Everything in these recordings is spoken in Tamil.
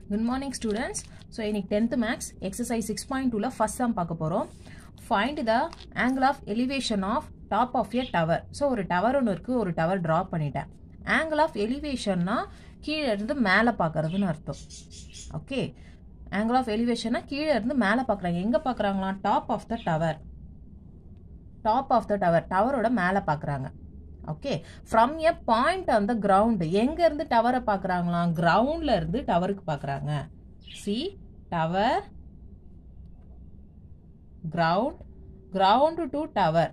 குட் மார்னிங் ஸ்டூடெண்ட்ஸ் ஸோ இன்னைக்கு tenth maths exercise six point டூவில் ஃபஸ்ட் சம் பார்க்க போகிறோம் find the angle of elevation of top of a tower so ஒரு டவர் ஒன்று இருக்குது ஒரு டவர் ட்ரா பண்ணிட்டேன் ஆங்கிள் ஆஃப் எலிவேஷன்னா கீழே இருந்து மேலே பார்க்கறதுன்னு அர்த்தம் ஓகே ஆங்கிள் ஆஃப் எலிவேஷன்னா கீழே இருந்து மேலே பார்க்குறாங்க எங்கே பார்க்குறாங்களாம் top of the tower top of the tower டவரோட மேலே பார்க்குறாங்க okay from a point on the ground எங்கேருந்து டவரை பார்க்குறாங்களாம் கிரவுண்டில் இருந்து டவருக்கு பார்க்குறாங்க see tower ground ground to tower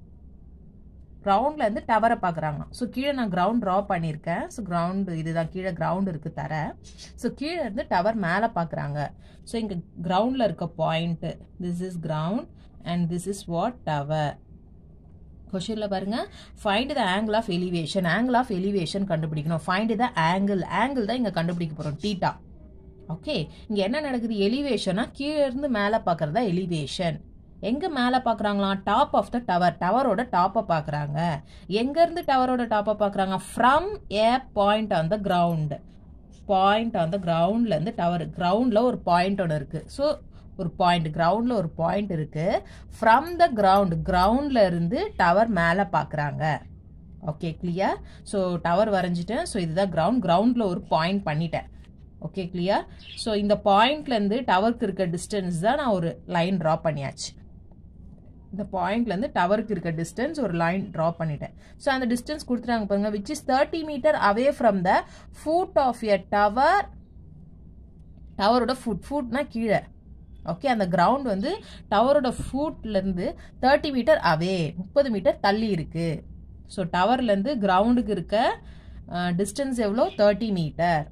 கிரவுண்ட்ல இருந்து டவரை பார்க்குறாங்க ஸோ கீழே நான் கிரவுண்ட் ட்ரா பண்ணியிருக்கேன் ஸோ கிரவுண்டு இதுதான் கீழே கிரவுண்ட் இருக்கு தர ஸோ கீழே இருந்து டவர் மேலே பார்க்குறாங்க ஸோ இங்கே கிரவுண்டில் இருக்க point this is ground and this is what tower கொஷனில் பாருங்க find the angle of elevation angle of elevation கண்டுபிடிக்கணும் ஃபைண்ட் த ஆங்கிள் ஆங்கிள் தான் இங்கே கண்டுபிடிக்க போகிறோம் டீட்டா ஓகே இங்கே என்ன நடக்குது எலிவேஷனா கீழே இருந்து மேலே பார்க்குறதா எலிவேஷன் எங்கே மேலே பார்க்குறாங்களாம் டாப் ஆஃப் த டவர் டவரோட டாப்பை பார்க்குறாங்க எங்கேருந்து டவரோட டாப்பை பார்க்குறாங்க from a point on the ground point on the கிரவுண்ட்லேருந்து டவர் கிரவுண்டில் ஒரு பாயிண்ட் ஒன்று இருக்குது ஸோ ஒரு பாயிண்ட் கிரவுண்டில் ஒரு பாயிண்ட் இருக்குது ஃப்ரம் த கிரவுண்ட் கிரவுண்டில் இருந்து டவர் மேலே பார்க்குறாங்க ஓகே கிளியர் ஸோ டவர் வரைஞ்சிட்டேன் ஸோ இதுதான் கிரவுண்ட் கிரவுண்டில் ஒரு பாயிண்ட் பண்ணிட்டேன் ஓகே கிளியர் ஸோ இந்த பாயிண்ட்லேருந்து டவருக்கு இருக்க டிஸ்டன்ஸ் தான் நான் ஒரு லைன் ட்ரா பண்ணியாச்சு இந்த பாயிண்ட்லேருந்து டவருக்கு இருக்க டிஸ்டன்ஸ் ஒரு லைன் ட்ரா பண்ணிட்டேன் ஸோ அந்த டிஸ்டன்ஸ் கொடுத்துட்டாங்க பாருங்க which is thirty metre away from the foot of a tower டவரோட ஃபுட் ஃபுட்னா கீழே ஓகே அந்த கிரவுண்ட் வந்து டவரோட ஃபுட்லேருந்து தேர்ட்டி மீட்டர் அவே முப்பது மீட்டர் தள்ளி இருக்கு ஸோ டவர்லேருந்து கிரவுண்டுக்கு இருக்க டிஸ்டன்ஸ் எவ்வளோ thirty metre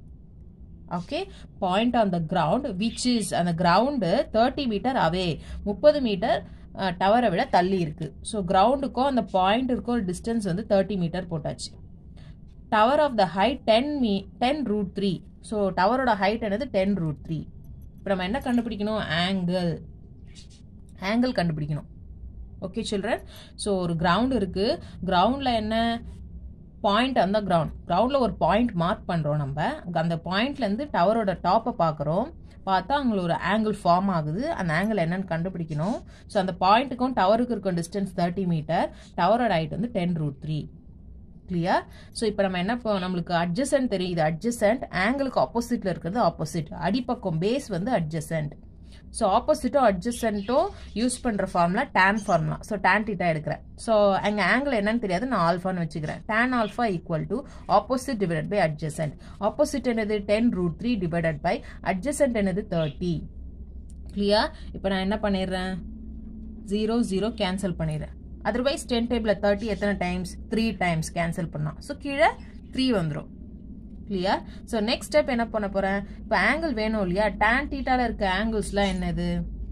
okay point on the ground which is அந்த கிரவுண்டு தேர்ட்டி மீட்டர் அவே முப்பது மீட்டர் டவரை விட தள்ளி இருக்கு ஸோ கிரவுண்டுக்கும் அந்த பாயிண்ட்டுக்கும் டிஸ்டன்ஸ் வந்து தேர்ட்டி மீட்டர் போட்டாச்சு tower of the height ten m ten root three so டவரோட ஹைட் என்னது டென் ரூட் த்ரீ இப்போ நம்ம என்ன கண்டுபிடிக்கணும் ஆங்கிள் ஆங்கிள் கண்டுபிடிக்கணும் ஓகே சில்ட்ரன் ஸோ ஒரு கிரவுண்ட் இருக்குது கிரவுண்டில் என்ன பாயிண்ட் அந்த கிரவுண்ட் கிரவுண்டில் ஒரு பாயிண்ட் மார்க் பண்ணுறோம் நம்ம அந்த பாயிண்ட்லேருந்து டவரோட டாப்பை பார்க்குறோம் பார்த்தா அங்கே ஒரு ஆங்கிள் ஃபார்ம் ஆகுது அந்த ஆங்கிள் என்னன்னு கண்டுபிடிக்கணும் ஸோ அந்த பாயிண்ட்டுக்கும் டவருக்கு இருக்கும் டிஸ்டன்ஸ் தேர்ட்டி மீட்டர் டவரோட ஹைட் வந்து ten root three clear so இப்போ நம்ம என்ன நம்மளுக்கு அட்ஜசன்ட் தெரியுது அட்ஜசன்ட் ஆங்கிளுக்கு ஆப்போசிட்டில் இருக்கிறது ஆப்போசிட் அடிப்பக்கம் பேஸ் வந்து அட்ஜசன்ட் ஸோ ஆப்போசிட்டும் அட்ஜசன்ட்டும் யூஸ் பண்ணுற formula tan formula so tan theta எடுக்கிறேன் ஸோ அங்கே ஆங்கிள் என்னன்னு தெரியாது நான் ஆல்ஃபான்னு வச்சுக்கிறேன் tan alpha equal to opposite divided by adjacent opposite என்னது ten root three divided by adjacent என்னது தேர்ட்டி கிளியர் இப்போ நான் என்ன பண்ணிடுறேன் ஜீரோ ஜீரோ கேன்சல் பண்ணிடுறேன் அதர்வைஸ் டென் டேபிள் தேர்ட்டி எத்தனை டைம்ஸ் த்ரீ டைம்ஸ் கேன்சல் பண்ணலாம் ஸோ கீழே த்ரீ வந்துடும் கிளியர் ஸோ நெக்ஸ்ட் ஸ்டெப் என்ன பண்ண போகிறேன் இப்போ ஆங்கிள் வேணும் இல்லையா டேன் டீட்டாவில் இருக்க ஆங்கிள்ஸ்லாம் என்னது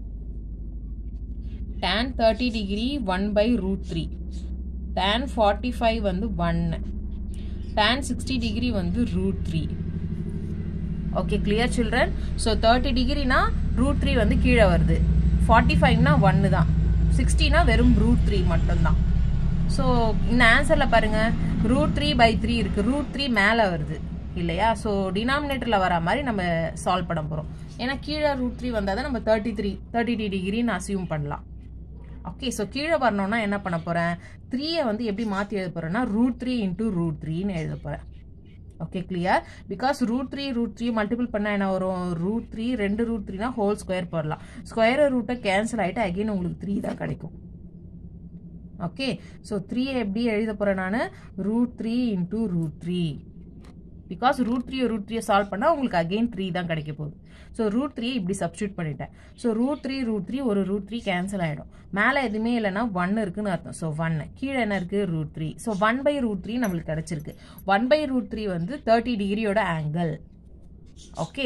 tan thirty degree one by root three tan forty five வந்து ஒன்னு டேன் சிக்ஸ்டி டிகிரி வந்து root three okay clear children so thirty டிகிரினா ரூட் த்ரீ வந்து கீழே வருது ஃபார்ட்டி ஃபைவ்னா ஒன்று தான் சிக்ஸ்டினா வெறும் ரூட் த்ரீ மட்டும்தான் ஸோ இந்த ஆன்சரில் பாருங்கள் ரூட் த்ரீ பை த்ரீ இருக்குது ரூட் த்ரீ மேலே வருது இல்லையா ஸோ டினாமினேட்டரில் வர மாதிரி நம்ம சால்வ் பண்ண போகிறோம் ஏன்னா கீழே ரூட் த்ரீ வந்தால் தான் நம்ம தேர்ட்டி த்ரீ தேர்ட்டி த்ரீ டிகிரின்னு அசியூம் பண்ணலாம் ஓகே ஸோ கீழே வரணும்னா என்ன பண்ண போகிறேன் த்ரீயை வந்து எப்படி மாற்றி எழுத போகிறேன்னா ரூட் த்ரீ இன்ட்டு ரூட் த்ரீன்னு எழுத போகிறேன் okay clear because root three root three multiple பண்ணால் என்ன வரும் ரூட் த்ரீ ரெண்டு ரூட் த்ரீனா ஹோல் ஸ்கொயர் போடலாம் ஸ்கொயர் ரூட்டை கேன்சல் ஆகிட்டு அகெயின் உங்களுக்கு த்ரீ தான் கிடைக்கும் ஓகே ஸோ த்ரீயை எப்படி எழுத போகிறேன் நான் root three into root three because root three root த்ரீயை சால்வ் பண்ணால் உங்களுக்கு அகெயின் த்ரீ தான் கிடைக்க போகுது ஸோ ரூட் த்ரீ இப்படி சப்ஸ்டியூட் பண்ணிட்டேன் so root three root three ஒரு ரூட் த்ரீ கேன்சல் ஆகிடும் மேலே எதுவுமே இல்லைனா ஒன் இருக்குன்னு அர்த்தம் ஸோ ஒன்னு கீழே என்ன இருக்குது root three so one by root three நம்மளுக்கு கிடச்சிருக்கு ஒன் பை ரூட் த்ரீ வந்து தேர்ட்டி டிகிரியோட ஆங்கிள் ஓகே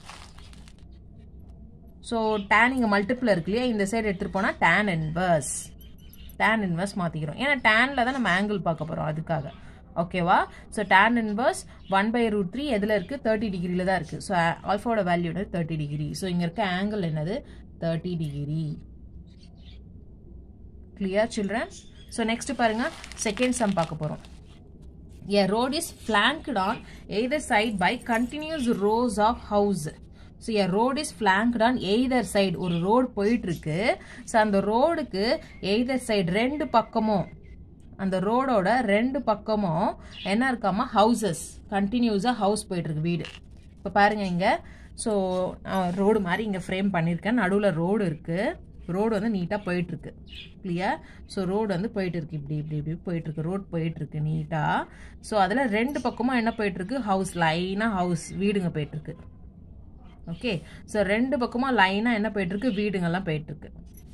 ஸோ டேன் இங்கே மல்டிப்பிள் இருக்கு இல்லையா இந்த சைடு எடுத்துகிட்டு போனால் டேன் இன்வர்ஸ் டேன் இன்வர்ஸ் மாற்றிக்கிறோம் ஏன்னா டேனில் தான் நம்ம ஆங்கிள் பார்க்க போகிறோம் அதுக்காக ஓகேவா so tan inverse one by root three எதில் இருக்குது தேர்ட்டி டிகிரியில் தான் இருக்குது ஸோ ஆல்ஃபாவோட வேல்யூ என்னது தேர்ட்டி டிகிரி ஸோ இங்கே இருக்க ஆங்கிள் என்னது thirty degree clear children so next பாருங்கள் செகண்ட் சம் பார்க்க போகிறோம் A road is flanked on either side by continuous rows of house. So a road is flanked on either side ஒரு ரோடு போயிட்டு இருக்கு ஸோ அந்த ரோடுக்கு either side ரெண்டு பக்கமும் அந்த ரோடோட ரெண்டு பக்கமும் என்ன இருக்காமா ஹவுசஸ் கண்டினியூஸாக ஹவுஸ் போயிட்டு இருக்கு வீடு இப்போ பாருங்க இங்க ஸோ ரோடு மாதிரி இங்கே ஃப்ரேம் பண்ணியிருக்கேன் நடுவில் ரோடு இருக்கு ரோடு வந்து நீட்டாக போயிட்டு இருக்கு கிளியர் ஸோ ரோடு வந்து போயிட்டு இருக்கு இப்படி இப்படி இப்படி போயிட்டு இருக்கு ரோடு போயிட்டு இருக்கு நீட்டாக ஸோ அதில் ரெண்டு பக்கமும் என்ன போயிட்டு இருக்கு ஹவுஸ் லைனாக ஹவுஸ் வீடுங்க போயிட்டு இருக்கு ஓகே ஸோ ரெண்டு பக்கமும் லைனாக என்ன போயிட்டு இருக்கு வீடுங்கெல்லாம் போயிட்டு இருக்கு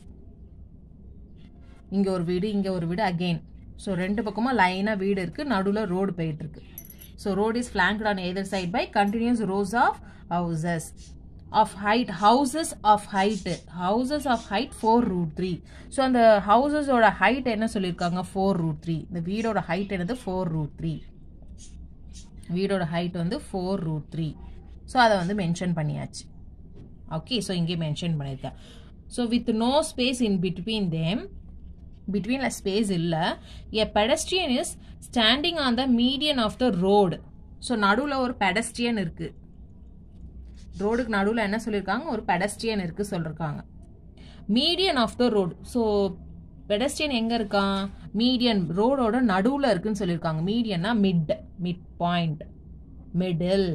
இங்கே ஒரு வீடு இங்கே ஒரு வீடு அகெயின் ஸோ ரெண்டு பக்கமும் லைனாக வீடு இருக்கு நடுவில் ரோடு போயிட்டு இருக்கு so road is flanked on either side by continuous rows of houses of height houses of height houses of height four root three so அந்த ஹவுசஸோட ஹைட் என்ன சொல்லியிருக்காங்க ஃபோர் ரூட் த்ரீ இந்த வீடோட ஹைட் என்னது ஃபோர் ரூட் த்ரீ வீடோட ஹைட் வந்து ஃபோர் ரூட் த்ரீ ஸோ அதை வந்து மென்ஷன் பண்ணியாச்சு ஓகே ஸோ இங்கே மென்ஷன் பண்ணியிருக்கேன் so with no space in between them பிட்வீனில் ஸ்பேஸ் இல்லை எ pedestrian is standing on the median of the road so நடுவில் ஒரு பெடஸ்ட்ரியன் இருக்குது ரோடுக்கு நடுவில் என்ன சொல்லியிருக்காங்க ஒரு பெடஸ்ட்ரியன் இருக்குது சொல்லியிருக்காங்க median of the road so pedestrian எங்கே இருக்கான் மீடியன் ரோடோட நடுவில் இருக்குன்னு சொல்லியிருக்காங்க மீடியன்னா mid mid point middle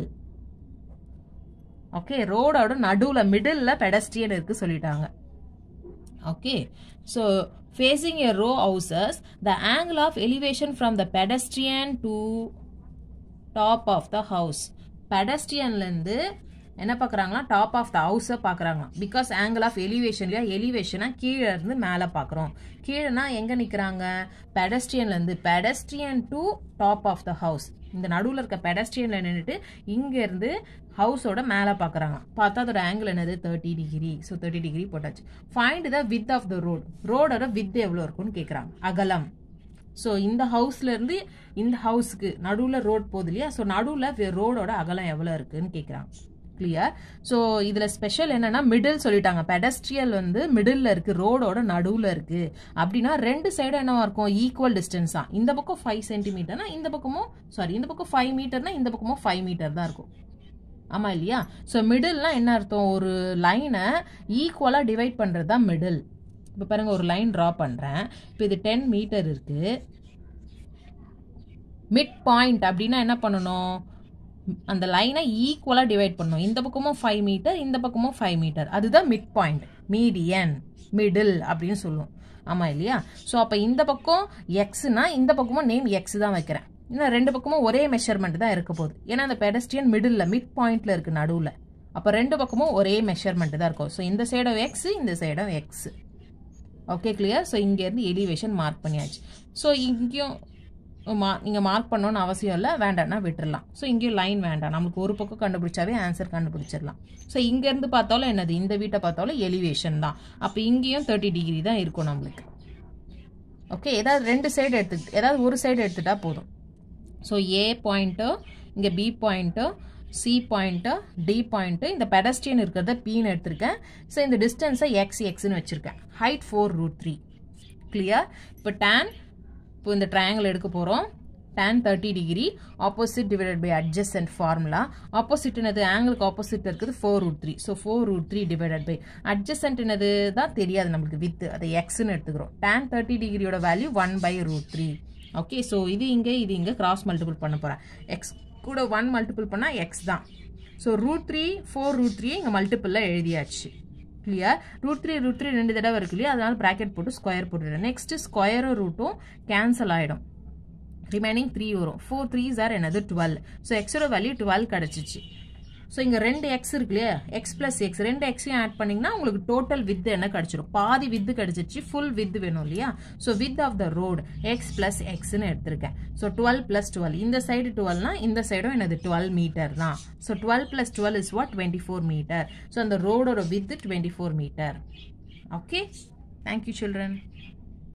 okay ரோடோட நடுவில் மிடில் பெடஸ்ட்ரியன் இருக்கு சொல்லிட்டாங்க okay so facing a row houses the angle of elevation from the pedestrian to top of the house பெடஸ்ட்ரியன்லேருந்து என்ன பார்க்குறாங்களா டாப் ஆஃப் த ஹவுஸை பார்க்குறாங்களாம் பிகாஸ் ஆங்கிள் ஆஃப் எலிவேஷன்லையா எலிவேஷனாக கீழே இருந்து மேலே பார்க்குறோம் கீழேனா எங்கே நிற்கிறாங்க பெடஸ்ட்ரியன்லேருந்து pedestrian to top of the house இந்த நடுவில் இருக்க பெடஸ்ட்ரியனில் நின்றுட்டு இங்கேருந்து ஹவுஸோட மேலே பார்க்குறாங்க பார்த்தா அதோட ஆங்கிள் என்னது thirty degree so thirty degree போட்டாச்சு find the width of the road ரோடோட வித் எவ்வளோ இருக்கும்னு கேட்குறாங்க அகலம் ஸோ இந்த ஹவுஸ்லேருந்து இந்த ஹவுஸ்க்கு நடுவில் ரோட் போகுது இல்லையா ஸோ நடுவில் ரோடோட அகலம் எவ்வளோ இருக்குன்னு கேட்குறாங்க கிளியர் ஸோ இதில் ஸ்பெஷல் என்னன்னா மிடில் சொல்லிட்டாங்க பெடஸ்ட்ரியல் வந்து மிடில் இருக்கு ரோடோட நடுவில் இருக்கு அப்படின்னா ரெண்டு சைடும் என்னவா இருக்கும் ஈக்குவல் டிஸ்டன்ஸ் தான் இந்த பக்கம் ஃபைவ் சென்டிமீட்டர்னா இந்த பக்கமும் சாரி இந்த பக்கம் ஃபைவ் மீட்டர்னா இந்த பக்கமும் ஃபைவ் மீட்டர் தான் இருக்கும் ஆமா இல்லையா ஸோ மிடில்னா என்ன அர்த்தம் ஒரு லைனை ஈக்குவலாக டிவைட் பண்ணுறது தான் மிடில் இப்போ பாருங்க ஒரு லைன் ட்ரா பண்ணுறேன் இப்போ இது டென் மீட்டர் இருக்கு மிட் பாயிண்ட் அப்படின்னா என்ன பண்ணணும் அந்த லைனை ஈக்குவலாக டிவைட் பண்ணணும் இந்த பக்கமும் ஃபைவ் மீட்டர் இந்த பக்கமும் ஃபைவ் மீட்டர் அதுதான் மிட் பாயிண்ட் மீடியன் மிடில் அப்படின்னு சொல்லுவோம் ஆமாம் இல்லையா ஸோ அப்போ இந்த பக்கம் எக்ஸ்னா இந்த பக்கமும் நேம் எக்ஸ் தான் வைக்கிறேன் இன்னும் ரெண்டு பக்கமும் ஒரே மெஷர்மெண்ட் தான் இருக்க போகுது ஏன்னா அந்த பெடஸ்ட்ரியன் மிடில் மிட் பாயிண்ட்ல இருக்கு நடுவில் அப்போ ரெண்டு பக்கமும் ஒரே மெஷர்மெண்ட் தான் இருக்கும் ஸோ இந்த சைடும் எக்ஸ் இந்த சைடும் எக்ஸ் ஓகே கிளியர் ஸோ இங்கேருந்து எலிவேஷன் மார்க் பண்ணியாச்சு ஸோ இங்கேயும் மா நீங்கள் மார்க் பண்ணணும்னு அவசியம் இல்லை வேண்டாம்னா விட்டுறலாம் ஸோ இங்கேயும் லைன் வேண்டாம் நம்மளுக்கு ஒரு பக்கம் கண்டுபிடிச்சாவே ஆன்சர் கண்டுபிடிச்சிடலாம் ஸோ இங்கேருந்து பார்த்தாலும் என்னது இந்த வீட்டை பார்த்தாலும் எலிவேஷன் தான் அப்போ இங்கேயும் தேர்ட்டி டிகிரி தான் இருக்கும் நம்மளுக்கு ஓகே ஏதாவது ரெண்டு சைடு எடுத்து ஏதாவது ஒரு சைடு எடுத்துட்டா போதும் ஸோ ஏ பாயிண்ட்டு இங்கே B point C point D point இந்த பெடஸ்டியன் இருக்கிறத பீன்னு எடுத்திருக்கேன் ஸோ இந்த டிஸ்டன்ஸை எக்ஸ் எக்ஸ்னு வச்சுருக்கேன் height four root three clear இப்போ டேன் இப்போ இந்த ட்ரையாங்கிள் எடுக்க போகிறோம் tan thirty degree opposite divided by adjacent formula opposite என்னது ஆங்கிளுக்கு ஆப்போசிட் இருக்குது four root three so four root three divided by adjacent என்னது தான் தெரியாது நம்மளுக்கு வித் அதை எக்ஸ்னு எடுத்துக்கிறோம் tan தேர்ட்டி டிகிரியோட value one by root three okay so இது இங்கே இது இங்கே கிராஸ் மல்டிபிள் பண்ண போகிறேன் எக்ஸ் கூட ஒன் மல்டிபிள் பண்ணால் எக்ஸ் தான் so root three four root three இங்கே மல்டிபிளில் எழுதியாச்சு clear root three root three ரெண்டு தடவை இருக்கு இல்லையா அதனால ப்ராக்கெட் போட்டு ஸ்கொயர் போட்டுடுறேன் நெக்ஸ்ட் ஸ்கொயரும் ரூட்டும் கேன்சல் ஆகிடும் ரிமைனிங் த்ரீ வரும் ஃபோர் த்ரீஸ் ஆர் என்னது டுவெல் ஸோ எக்ஸோட வேல்யூ டுவெல் கிடச்சிச்சு ஸோ இங்கே ரெண்டு எக்ஸ் இருக்கு இல்லையா எக்ஸ் பிளஸ் எக்ஸ் ரெண்டு எக்ஸையும் ஆட் பண்ணிங்கன்னா உங்களுக்கு டோட்டல் வித் என்ன கிடச்சிரும் பாதி வித் கிடச்சிச்சு ஃபுல் வித் வேணும் இல்லையா so width of the road x plus எக்ஸ்னு எடுத்திருக்கேன் ஸோ டுவெல் பிளஸ் டுவெல் இந்த சைடு டுவெல்னா இந்த சைடும் என்னது டுவெல் மீட்டர் தான் so twelve plus twelve is what twenty four metre so அந்த ரோடோட width twenty four metre okay thank you children